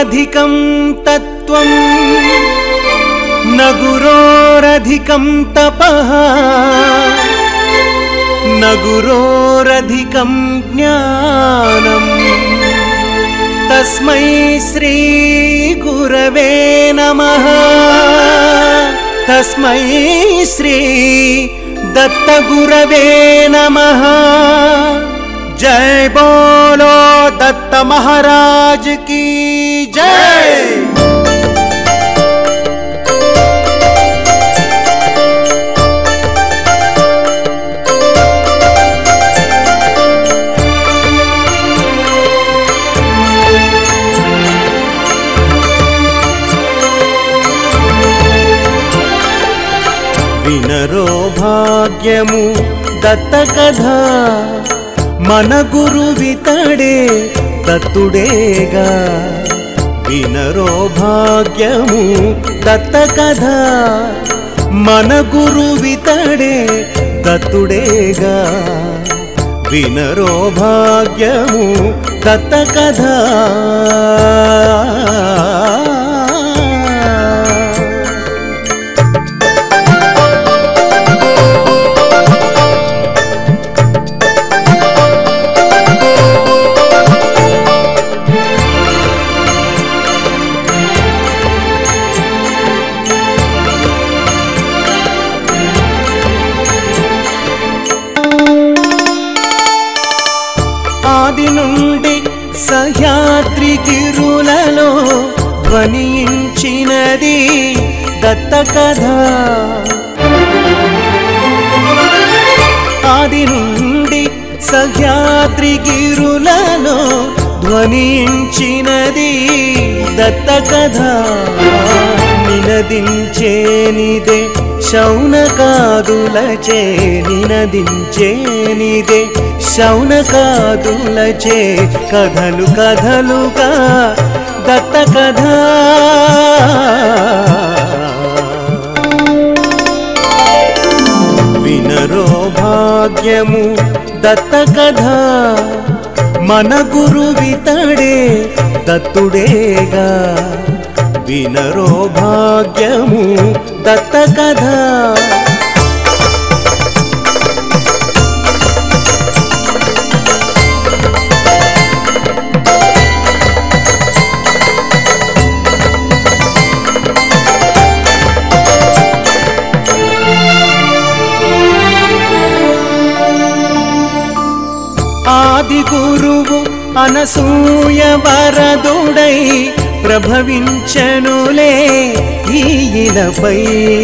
గురోరధికం తత్వం న గురోరధికం తపః న గురోరధికం జ్ఞానం తస్మై శ్రీ గురవే నమః తస్మై శ్రీ దత్తగురవే నమః జై బోలో దత్త మహారాజ్ की జై వినరో భాగ్యము దత్త కథ మన గురువితడే దత్తుడేగా వినరో భాగ్యము దత్త కథ మన గురువితడే దత్తుడేగా వినరో భాగ్యము దత్త కథ ఆది నుండి సహ్యాద్రి గిరులలో ధ్వనించినది దత్త కథ ఆది నుండి సహ్యాద్రి గిరులలో ధ్వనించినది దత్త కథ నినదించేనిదే శౌనకాదులచే నినదించేనిదే శౌనకాదులచే కథలు కథలుగా దత్త కథ వినరో భాగ్యము దత్త కథ మన గురువితడే దత్తుడేగా వినరో భాగ్యము దత్త కథ ఆది గురువు అనసూయ వరదుడై ప్రభవించనులే ఈయనపై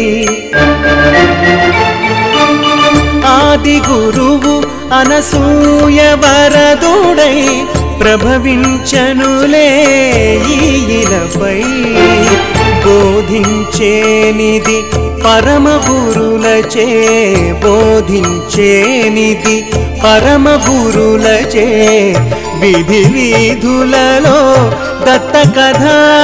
ఆది గురువు అనసూయ వరదుడై ప్రభవించనులే ఈయనపై బోధించేనిది పరమ గురులచే బోధించేనిది పరమ గురులచే విధి విధులలో దత్త కథ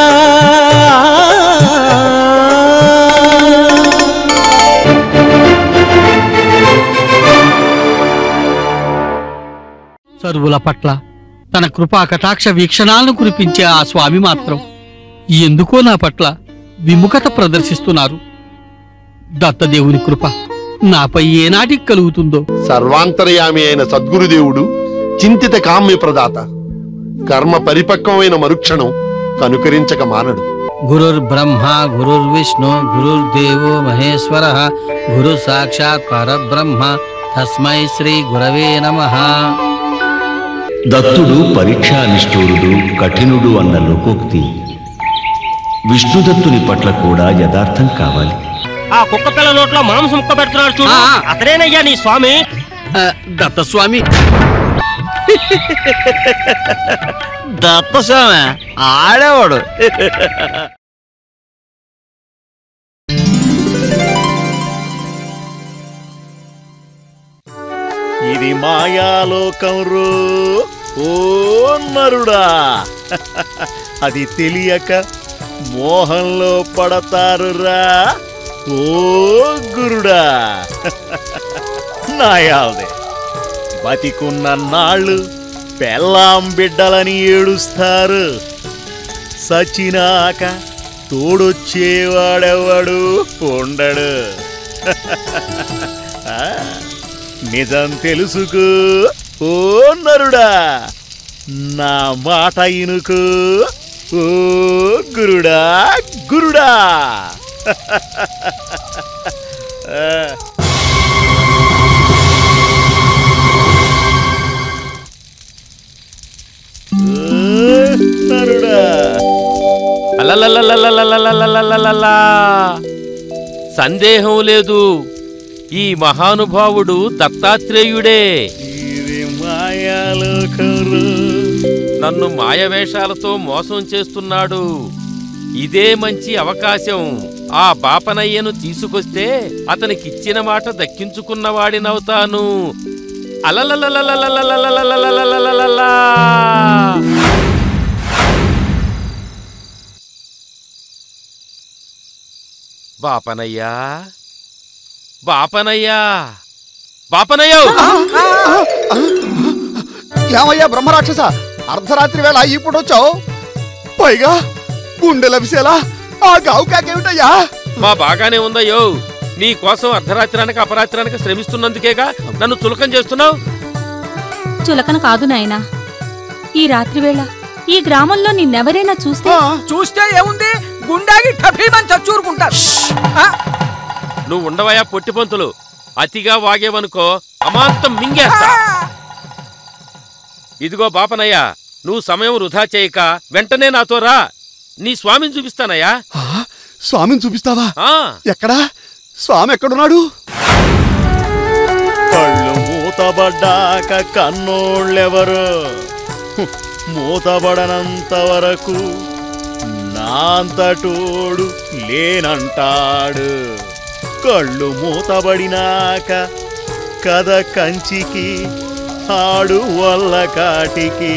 సర్వుల పట్ల తన కృపా కటాక్ష వీక్షణాలను కురిపించే ఆ స్వామి మాత్రం ఎందుకో నా పట్ల విముఖత ప్రదర్శిస్తున్నారు దత్తదేవుని కృప నాపై ఏనాటికి కలుగుతుందో సర్వాంతర్యామి అయిన సద్గురుదేవుడు చింతిత కామ్య ప్రదాత కర్మ పరిపక్వమైన మరుక్షణం కనుకరించక మానడు గురుర్ బ్రహ్మ గురుర్ విష్ణు గురుర్ దేవో మహేశ్వర గురు సాక్షాత్ పరబ్రహ్మ తస్మై శ్రీ గురవే నమః దత్తుడు పరీక్షా నిష్ఠూరుడు కఠినుడు అన్న లోకోక్తి విష్ణుదత్తుని పట్ల కూడా యథార్థం కావాలి ఆ కుక్క పిల్ల నోట్లో మాంసం ముక్క పెడుతున్నాడు చూడు ఆ. అతనేనయ్యా నీ స్వామి ఆ, దత్తస్వామి దత్తస్వామి ఆడేవాడు ఇది మాయాలోకం రో ఓ నరుడా అది తెలియక మోహంలో పడతారురా ఓ గురుడా నాయాల్దే బతికున్న నాళ్ళు పెళ్ళాం బిడ్డలని ఏడుస్తారు సచినాక తోడొచ్చేవాడెవడు ఉండడు ఆ, నిజం తెలుసుకో ఓ నరుడా నా మాట ఇనుకు ఓ గురుడా గురుడా ఆ. ఓ నరుడా అలలలలలలలలలలలలలా. సందేహం లేదు ఈ మహానుభావుడు దత్తాత్రేయుడే ఇది మాయాలోకరు నన్ను మాయవేషాలతో మోసం చేస్తున్నాడు ఇదే మంచి అవకాశం ఆ బాపనయ్యను తీసుకొస్తే అతనికిచ్చిన మాట దక్కించుకున్నవాడినవుతాను అలలలలలలలలలలలలలలలలలలా. బాపనయ్యా బాపనయ్యా బాపనయ్యో ఏమయ్యా బ్రహ్మరాక్షస అర్ధరాత్రి వేళ ఇప్పుడు వచ్చావు పైగా గుండెల విసేలా ఆ గావు కాకేమిటయ్యా మా బాగానే ఉందయ్యో నీ కోసం అర్ధరాత్రానికి అపరాత్రానికి శ్రమిస్తున్నందుకేగా నన్ను చులకం చేస్తున్నావు చులకన కాదు నాయనా ఈ రాత్రివేళ ఈ గ్రామంలో నిన్నెవరైనా చూస్తే చూస్తే ఏముంది గుండాగి టఫీమని చచ్చూరుకుంటారు ఆ, నువ్వు ఉండవయా పొట్టిపంతులు అతిగా వాగేవనుకో అమాంతం మింగేస్తా ఇదిగో బాపనయ్య నువ్వు సమయం వృధా చేయక వెంటనే నాతో రా నీ స్వామిని చూపిస్తానయ్యా స్వామిని చూపిస్తావా ఆ ఎక్కడా స్వామి ఎక్కడున్నాడు కళ్ళు మూతబడ్డాక కన్నోళ్ళెవరు హు, మూతబడనంత వరకు నాంతటోడు లేనంటాడు కళ్ళు మూతబడినాక కథ కంచికి ఆడు వల్ల కాటికి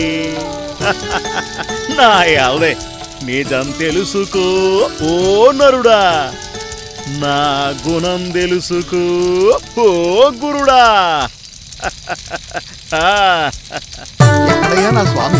నా యాలే నిజం తెలుసుకో ఓ నరుడా నా గుణం తెలుసుకో ఓ గురుడా ఆ, ఎక్కడయ్యా నా స్వామి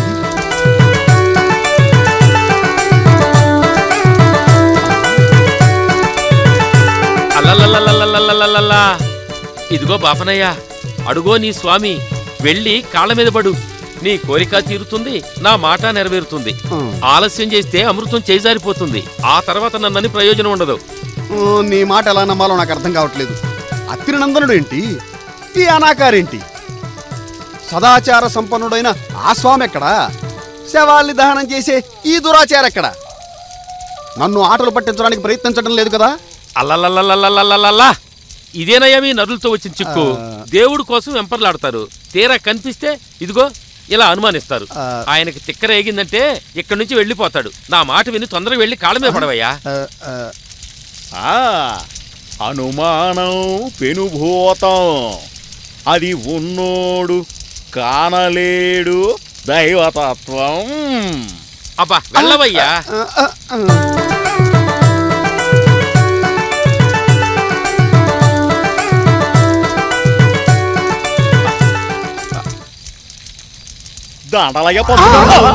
అల్లల్లల్లల్లల్లల్లల్లల్లల్లా. ఇదిగో బాపనయ్య అడుగో నీ స్వామి వెళ్ళి కాళ్ళ మీద పడు నీ కోరిక తీరుతుంది నా మాట నెరవేరుతుంది ఆలస్యం చేస్తే అమృతం చేజారిపోతుంది ఆ తర్వాత నన్నని ప్రయోజనం ఉండదు ఊ, నీ మాట ఎలా నమ్మాలో నాకు అర్థం కావట్లేదు అత్రినందనుడు ఏంటి ఈ అనాకారేంటి సదాచార సంపన్నుడైన ఆ స్వామి ఎక్కడా శవాల్ని దహనం చేసే ఈ దురాచార ఎక్కడా నన్ను ఆటలు పట్టించడానికి ప్రయత్నించడం లేదు కదా అల్లల్లల్లల్లల్లల్లల్లల్లా. ఇదేనయ్యా మీ నరులతో వచ్చిన చిక్కు దేవుడు కోసం వెంపర్లాడతారు తీరా కనిపిస్తే ఇదిగో ఇలా అనుమానిస్తారు ఆయనకి తిక్కర ఏగిందంటే ఇక్కడి నుంచి వెళ్ళిపోతాడు నా మాట విని తొందరగా వెళ్ళి కాళ్ళ మీద పడవయ్యా ఆ, అనుమానం పెనుభూతం అది ఉన్నోడు కానలేడు దైవతత్వం అబ్బా వెళ్ళవయ్యా దాండలయ్య పంపుతావా?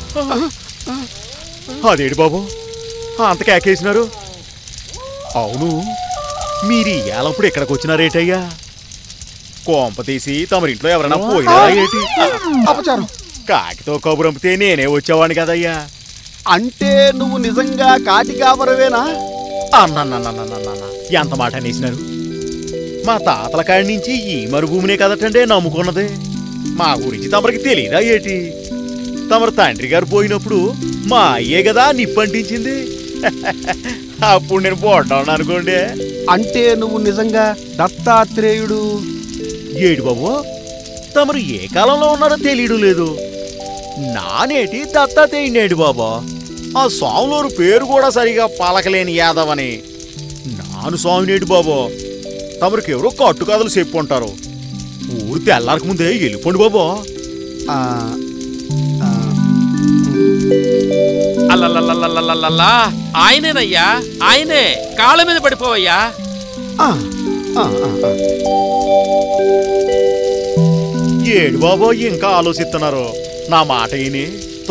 అదేడు బాబు అంత కేకేసినారు అవును మీరు ఏలప్పుడు ఇక్కడికి వచ్చినారేటయ్యా కోంప తీసి తమరింట్లో ఎవరైనా పోయినారా ఏంటి అపచారం కాకితో కబురంపితే నేనే వచ్చేవాడిని కదయ్యా అంటే నువ్వు నిజంగా కాటి కాపరవేనా అన్నన్నన్నన్నన్నన్న ఎంత మాట అనేసినారు మా తాతల కాడి నుంచి ఈ మరుభూమినే కదటండే నమ్ముకున్నది మా గురించి తమరికి తెలియదా ఏటి తమరు తండ్రి గారు పోయినప్పుడు మా అయ్యే కదా నిప్పంటించింది అప్పుడు నేను పోడ్డాను అనుకోండి అంటే నువ్వు నిజంగా దత్తాత్రేయుడు ఏడు బాబు తమరు ఏ కాలంలో ఉన్నారో తెలియడం లేదు నానేటి దత్తాతేయుడేడు బాబా ఆ స్వాములూరు పేరు కూడా సరిగా పలకలేని యాదవని నాను స్వామినేటి బాబు తమరికి ఎవరో కట్టు కథలు చెప్పుంటారు ఊరు తెల్లారక ముందే వెళ్ళిపోండి బాబా అల్లల్లల్లల్లల్లల్లల్లా. ఆయనేనయ్యా ఆయనే కాళ్ళ మీద పడిపోవయ్యా ఏడు బాబో ఇంకా ఆలోచిస్తున్నారు నా మాట విని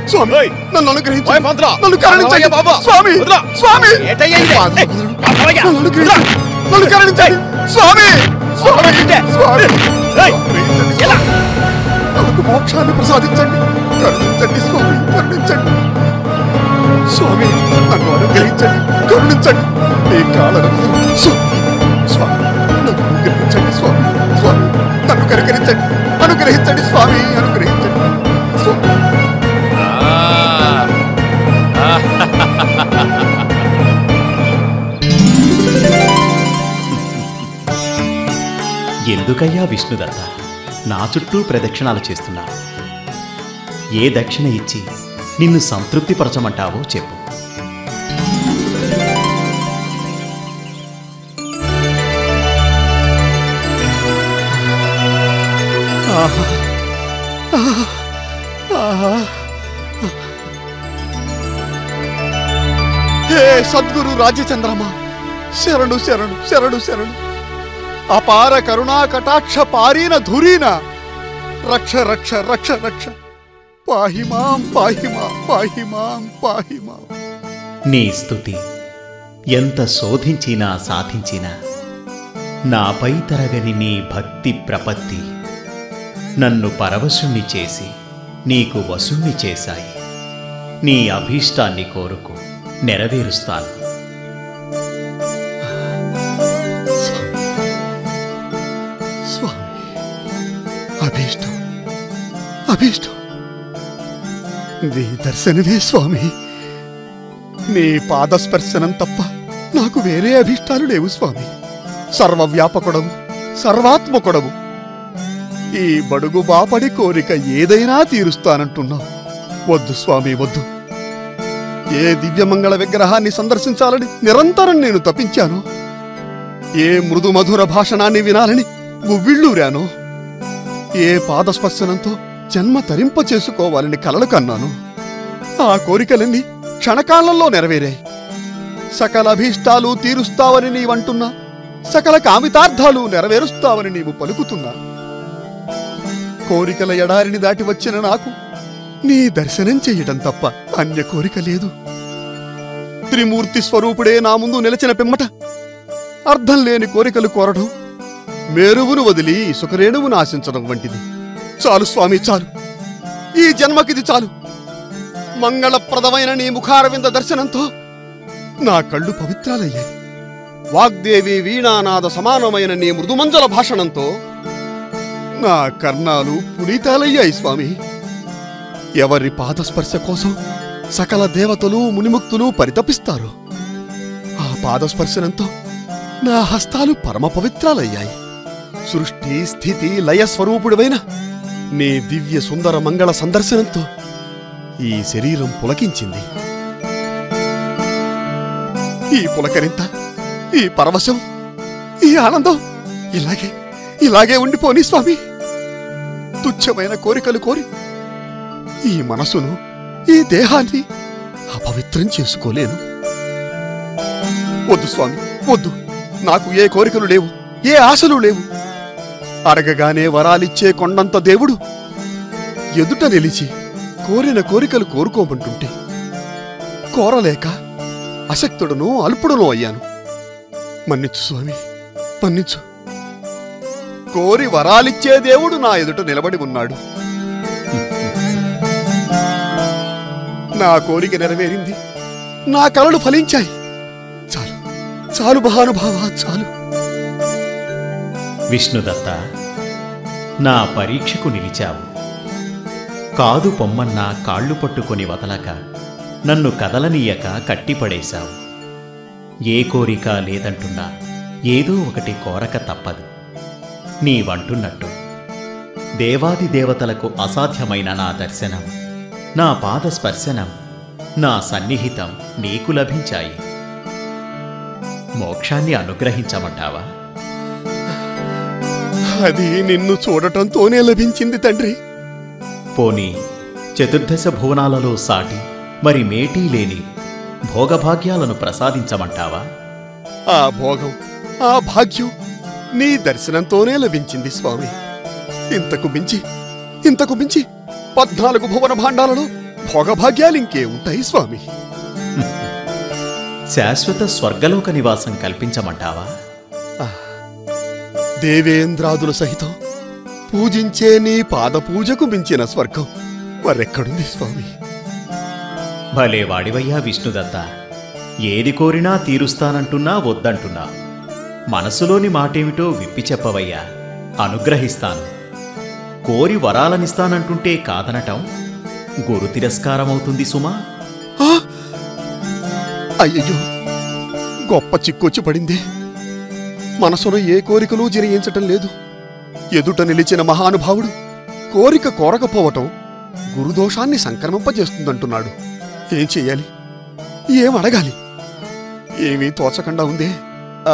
స్వామి నన్ను అనుగ్రహించండి ఓయ్ పంతులు, నన్ను కరుణించండి వదలవయ్యా బాబు. స్వామి వదలు. స్వామి ఏటయ్యా ఇది? పాదాలు ఏయ్, వదలండి. వదలవయ్యా. నన్ను అనుగ్రహించండి నన్ను కరుణించండి స్వామి స్వామి ఏంటే? స్వామి ఏయ్, అనుగ్రహించండి ఎలా? నాకు మోక్షాన్ని ప్రసాదించండి కరుణించండి స్వామి కరుణించండి స్వామి నన్ను అనుగ్రహించండి కరుణించండి మీ కాళ్ళను స్వామి స్వామి నన్ను అనుగ్రహించండి స్వామి స్వామి నన్ను కనుకరించండి అనుగ్రహించండి స్వామి అనుగ్రహించండి స్వామి ఎందుకయ్యా విష్ణుదత్త నా చుట్టూ ప్రదక్షిణాలు చేస్తున్నావు ఏ దక్షిణ ఇచ్చి నిన్ను సంతృప్తిపరచమంటావో చెప్పు ఆహా ఆహా ఆహా హే సద్గురు రాజచంద్రమా శరణు శరణు శరణు శరణు అపార కరుణా కటాక్ష పారీన ధురీన రక్ష రక్ష రక్ష రక్ష పాహిమాం పాహిమాం పాహిమాం పాహిమాం నీ స్థుతి ఎంత శోధించినా సాధించినా నాపై తరగని నీ భక్తి ప్రపత్తి నన్ను పరవశుణ్ణి చేసి నీకు వశుణ్ణి చేశాయి నీ అభీష్టాన్ని కోరుకు నెరవేరుస్తాను స్వామి అభీష్టం అభీష్టం నీ దర్శనమే స్వామి నీ పాదస్పర్శనం తప్ప నాకు వేరే అభీష్టాలు లేవు స్వామి సర్వవ్యాపకుడము సర్వాత్మకుడము ఈ బడుగు బాపడి కోరిక ఏదైనా తీరుస్తానంటున్నావు వద్దు స్వామి వద్దు ఏ దివ్యమంగళ విగ్రహాన్ని సందర్శించాలని నిరంతరం నేను తప్పించాను ఏ మృదు మధుర భాషణాన్ని వినాలని గువ్విళ్ళూరాను ఏ పాదస్పర్శనంతో జన్మ తరింప చేసుకోవాలని కలలు కన్నాను ఆ కోరికలన్నీ క్షణకాలంలో నెరవేరాయి సకల అభీష్టాలు తీరుస్తావని నీవంటున్నా సకల కామితార్థాలు నెరవేరుస్తావని నీవు పలుకుతున్నా కోరికల ఎడారిని దాటి వచ్చిన నాకు నీ దర్శనం చెయ్యటం తప్ప అన్య కోరిక లేదు త్రిమూర్తి స్వరూపుడే నా ముందు నిలిచిన పిమ్మట అర్థం లేని కోరికలు కోరడం మేరువును వదిలి సుఖరేణువును ఆశించడం వంటిది చాలు స్వామి చాలు ఈ జన్మకిది చాలు మంగళప్రదమైన నీ ముఖారవింద దర్శనంతో నా కళ్ళు పవిత్రాలయ్యాయి వాగ్దేవి వీణానాద సమానమైన నీ మృదుమంజల భాషణంతో నా కర్ణాలు పునీతాలయ్యాయి స్వామి ఎవరి పాదస్పర్శ కోసం సకల దేవతలు మునిముక్తులు పరితపిస్తారు ఆ పాదస్పర్శనంతో నా హస్తాలు పరమ పవిత్రాలయ్యాయి సృష్టి స్థితి లయ స్వరూపుడివైన నీ దివ్య సుందర మంగళ సందర్శనంతో ఈ శరీరం పులకించింది ఈ పులకరింత ఈ పరవశం ఈ ఆనందం ఇలాగే ఇలాగే ఉండిపోని స్వామి తుచ్చమైన కోరికలు కోరి ఈ మనసును ఈ దేహాన్ని అపవిత్రం చేసుకోలేను వద్దు స్వామి వద్దు నాకు ఏ కోరికలు లేవు ఏ ఆశలు లేవు అడగగానే వరాలిచ్చే కొండంత దేవుడు ఎదుట నిలిచి కోరిన కోరికలు కోరుకోమంటుంటే కోరలేక అశక్తుడును అల్పుడును అయ్యాను మన్నించు స్వామి మన్నించు కోరి వరాలిచ్చే దేవుడు నా ఎదుట నిలబడి ఉన్నాడు నా కోరిక నెరవేరింది నా కలలు ఫలించాయి చాలు చాలు మహానుభావ చాలు విష్ణుదత్త నా పరీక్షకు నిలిచావు కాదు పొమ్మన్నా కాళ్ళు పట్టుకొని వదలక నన్ను కదలనీయక కట్టిపడేశావు ఏ కోరిక లేదంటున్నా ఏదో ఒకటి కోరక తప్పదు నీవంటున్నట్టు దేవాది దేవతలకు అసాధ్యమైన నా దర్శనం నా పాద స్పర్శనం నా సన్నిహితం నీకు లభించాయి మోక్షాన్ని అనుగ్రహించమంటావా అది నిన్ను చూడటంతోనే లభించింది తండ్రి పోనీ చతుర్దశ భువనాలలో సాటి మరి మేటీ లేని భోగభాగ్యాలను ప్రసాదించమంటావా ఆ భోగం ఆ భాగ్యం నీ దర్శనంతోనే లభించింది స్వామి ఇంతకు మించి ఇంతకు మించి పద్నాలుగు భువన భాండాలలో భోగభాగ్యాలు ఇంకే ఉంటాయి స్వామి శాశ్వత స్వర్గలోక నివాసం కల్పించమంటావా దేవేంద్రాదుల సహితం పూజించే నీ పాద పూజకు మించిన స్వర్గం మరెక్కడుంది స్వామి భలే వాడివయ్యా విష్ణుదత్త ఏది కోరినా తీరుస్తానంటున్నా వద్దంటున్నా మనసులోని మాటేమిటో విప్పి చెప్పవయ్యా అనుగ్రహిస్తాను కోరి వరాలనిస్తానంటుంటే కాదనటం గురు తిరస్కారమవుతుంది సుమా అయ్యయ్యో గొప్ప చిక్కొచ్చి పడింది మనసులో ఏ కోరికలు జరించటం లేదు ఎదుట నిలిచిన మహానుభావుడు కోరిక కోరకపోవటం గురుదోషాన్ని సంక్రమింపజేస్తుందంటున్నాడు ఏం చెయ్యాలి ఏం అడగాలి ఏమీ తోచకుండా ఉందే ఆ,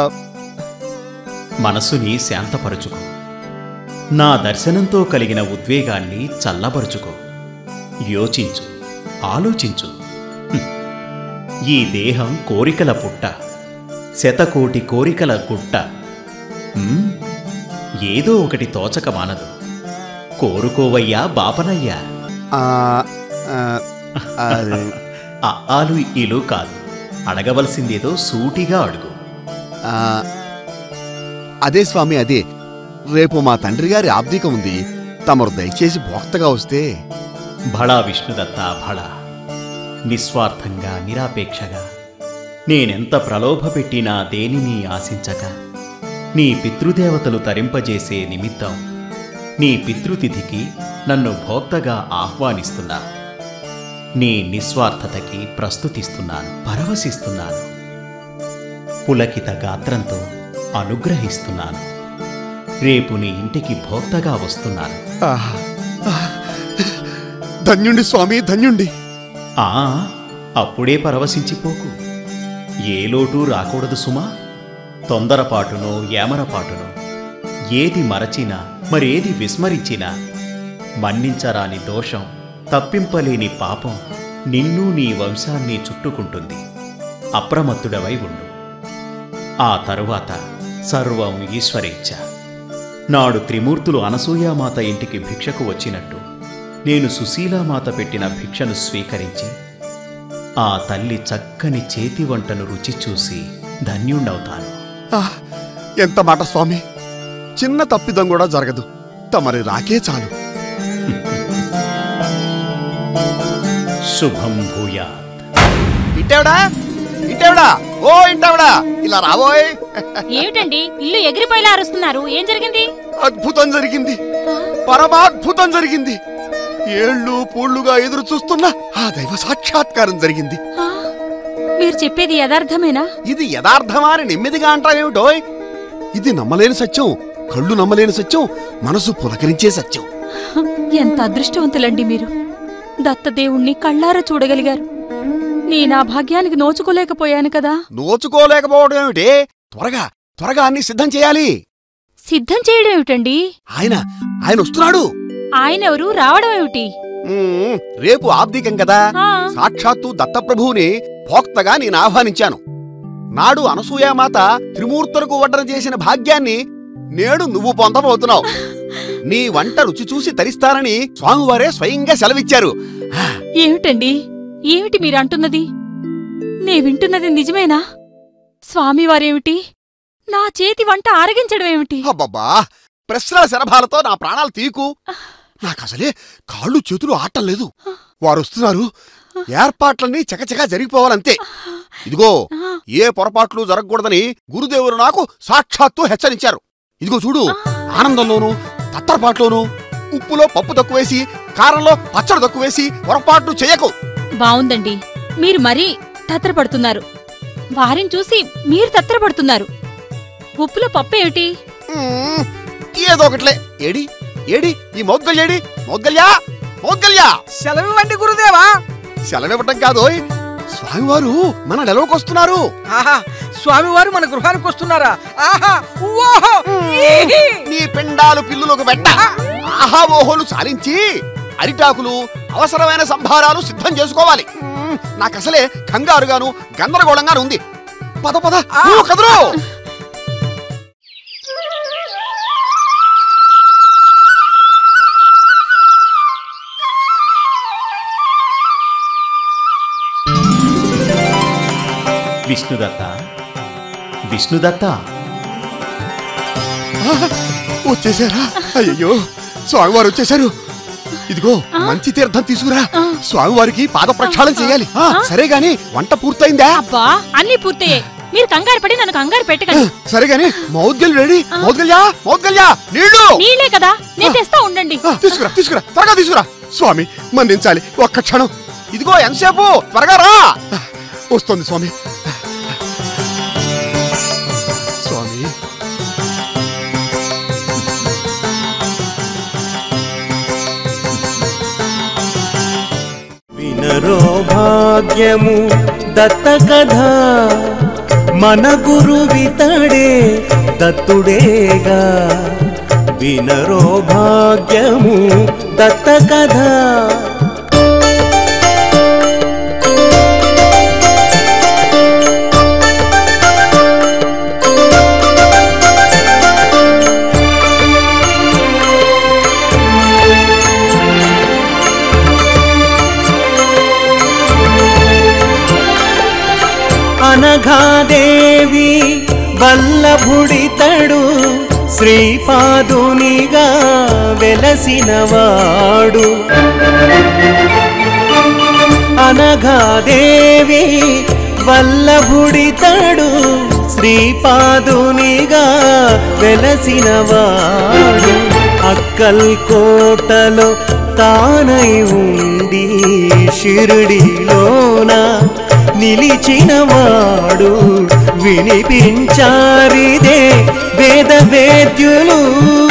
మనసుని శాంతపరుచుకో నా దర్శనంతో కలిగిన ఉద్వేగాన్ని చల్లబరుచుకో యోచించు ఆలోచించు హ్మ్. ఈ దేహం కోరికల పుట్ట శతకోటి కోరికల గుట్ట హ్మ్? ఏదో ఒకటి తోచక మానదు కోరుకోవయ్యా బాపనయ్యా ఆ, ఆ, అది, ఆ ఆలు ఇలు కాదు అడగవలసిందేదో సూటిగా అడుగు ఆ, అదే స్వామి అదే రేపు మా తండ్రి గారి ఆబ్దికం ఉంది తమరు దయచేసి భోక్తగా వస్తే భళా విష్ణుదత్త భళా నిస్వార్థంగా నిరాపేక్షగా నేనెంత ప్రలోభ పెట్టినా దేనిని ఆశించక నీ పితృదేవతలు తరింపజేసే నిమిత్తం నీ పితృతిథికి నన్ను భోక్తగా ఆహ్వానిస్తున్నా నీ నిస్వార్థతకి ప్రస్తుతిస్తున్నాను పరవశిస్తున్నాను పులకిత గాత్రంతో అనుగ్రహిస్తున్నాను రేపు నీ ఇంటికి భోక్తగా వస్తున్నాను ఆహా, ఆహా. ధన్యుండి స్వామి ధన్యుండి ఆ అప్పుడే పరవశించిపోకు ఏ లోటు రాకూడదు సుమా తొందరపాటునో ఏమరపాటునో ఏది మరచినా మరేది విస్మరించినా మన్నించరాని దోషం తప్పింపలేని పాపం నిన్ను నీ వంశాన్ని చుట్టుకుంటుంది అప్రమత్తుడవై ఉండు ఆ తరువాత సర్వం ఈశ్వరేచ్ఛ నాడు త్రిమూర్తులు అనసూయామాత ఇంటికి భిక్షకు వచ్చినట్టు నేను సుశీలామాత పెట్టిన భిక్షను స్వీకరించి ఆ తల్లి చక్కని చేతి వంటను రుచి చూసి ధన్యుణ్ణవుతాను ఆ, ఎంత మాట స్వామి చిన్న తప్పిదం కూడా జరగదు తమరి రాకే చాలు శుభం భూయా ఇంటేవడా ఇంటేవడా ఓ ఇంటేవడా ఇలా రాబోయ్ ఏమిటండి ఇల్లు ఎగిరిపోయేలా అరుస్తున్నారు ఏం జరిగింది అద్భుతం జరిగింది పరమాద్భుతం జరిగింది ఏళ్ళు పూళ్ళుగా ఎదురు చూస్తున్న ఆ దైవ సాక్షాత్కారం జరిగింది ఆ, మీరు చెప్పేది యథార్థమేనా ఇది యథార్థమా అని నెమ్మదిగా అంటావేమిటోయ్ ఇది నమ్మలేని సత్యం కళ్ళు నమ్మలేని సత్యం మనసు పులకరించే సత్యం ఎంత అదృష్టవంతులండి మీరు దత్తదేవుణ్ణి కళ్ళారా చూడగలిగారు నేనా భాగ్యానికి నోచుకోలేకపోయాను కదా నోచుకోలేకపోవడం ఏమిటి త్వరగా త్వరగా అన్ని సిద్ధం చేయాలి సిద్ధం చేయడం ఏమిటండి ఆయన ఆయన వస్తున్నాడు ఆయనెవరు రావడం ఏమిటి మ్మ్, రేపు ఆబ్దికం కదా ఆ. సాక్షాత్తు దత్తప్రభువుని భోక్తగా నేను ఆహ్వానించాను నాడు అనసూయామాత త్రిమూర్తులకు వడ్డన చేసిన భాగ్యాన్ని నేడు నువ్వు పొందబోతున్నావు నీ వంట రుచి చూసి తరిస్తానని స్వామివారే స్వయంగా సెలవిచ్చారు ఏమిటండి ఏమిటి మీరంటున్నది నే వింటున్నది నిజమేనా స్వామివారేమిటి నా చేతి వంట ఆరగించడం ఏమిటి అబ్బబ్బా ప్రశ్నల శరభాలతో నా ప్రాణాలు తీకు నాకసలే కాళ్ళు చేతులు ఆటం లేదు వారు వస్తున్నారు ఏర్పాట్లన్నీ చకచకా జరిగిపోవాలంతే ఇదిగో ఏ పొరపాట్లు జరగకూడదని గురుదేవులు నాకు సాక్షాత్తు హెచ్చరించారు ఇదిగో చూడు ఆనందంలోనూ తత్తరపాట్లోనూ ఉప్పులో పప్పు తక్కువేసి కారంలో పచ్చడి తక్కువేసి పొరపాట్లు చేయకు బావుందండి మీరు మరీ తత్తరపడుతున్నారు వారిని చూసి మీరు తత్తరపడుతున్నారు ఉప్పులో పప్పు ఏమిటి మ్మ్, ఏదో ఒకట్లే ఏడి ఏడి ఈ మౌద్గల్యేడి మౌద్గల్యా మౌద్గల్యా సెలవివ్వండి గురుదేవా సెలవివ్వటం కాదోయ్ స్వామివారు మన నెలవుకొస్తున్నారు ఆహా స్వామివారు మన గృహానికి వస్తున్నారా ఆహా ఓహో ఈహి! నీ పిండాలు పిల్లులకు వెంట ఆహా ఓహోలు చాలించి అరిటాకులు అవసరమైన సంభారాలు సిద్ధం చేసుకోవాలి మ్మ్, నాకసలే కంగారుగాను గందరగోళంగాను ఉంది పద పద ఊ, కదురు విష్ణుదత్త విష్ణుదత్త ఆ, వచ్చేసారా అయ్యో స్వామివారు వచ్చేసారు ఇదిగో మంచి తీర్థం తీసుకురా స్వామివారికి పాద ప్రక్షాళన చేయాలి ఆ, సరే గాని వంట పూర్తయిందా అబ్బా అన్ని పూర్తయ్యాయి మీరు కంగారు పడి నన్ను కంగారు పెట్టకండి సరే గాని మౌద్గల్ రెడీ మౌద్గల్యా మౌద్గల్యా నీళ్లు నీళ్ళే కదా నేను తెస్తా ఉండండి ఆ, తీసుకురా తీసుకురా త్వరగా తీసుకురా స్వామి మందించాలి ఒక్క క్షణం ఇదిగో ఎంతసేపు త్వరగా రా వస్తుంది స్వామి స్వామి వినరో భాగ్యము దత్త కథ మన గురువితడే దత్తుడేగా వినరో భాగ్యము దత్త కథ అనఘాదేవి వల్లభుడితడు శ్రీపాదునిగా వెలసినవాడు అనఘాదేవి వల్లభుడితడు శ్రీపాదునిగా వెలసినవాడు అక్కల్ కోటలో తానై ఉండి షిరుడిలోన నిలిచినవాడు వినిపించారిదే వేద వేద్యులు